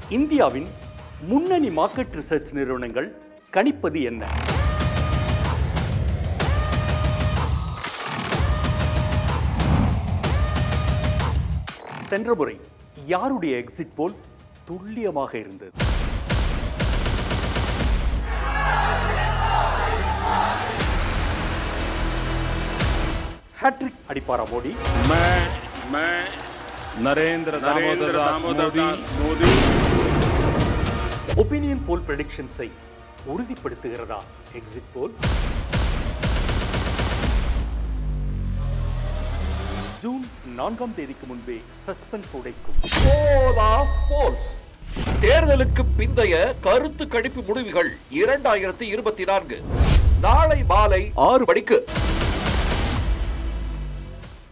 இந்தியாவின் முன்னணி market research நிறுவனங்கள் கணிப்பது என்ன சென்ற முறை யாருடைய எக்ஸிட் போல் துல்லியமாக இருந்தது ஹேட்ரிக் அடிப்பாரா மோடி मैं मैं नरेंद्र नरेंद्र दामोदर दामोदर दास दास मोदी मोदी ஒப்பீனியன் போல் ப்ரெடிக்ஷன்ஸை உறுதிப்படுத்துகிறதா எக்ஸிட் போல் ஜூன் நான்காம் தேதிக்கு முன்பே சஸ்பென்ஸ் உடைக்கும் போல் ஆஃப் போல்ஸ் தேர்தலுக்கு பிந்தைய கருத்து கணிப்பு முடிவுகள் இரண்டாயிரத்தி இருபத்தி நான்கு நாளை மாலை ஆறு மணிக்கு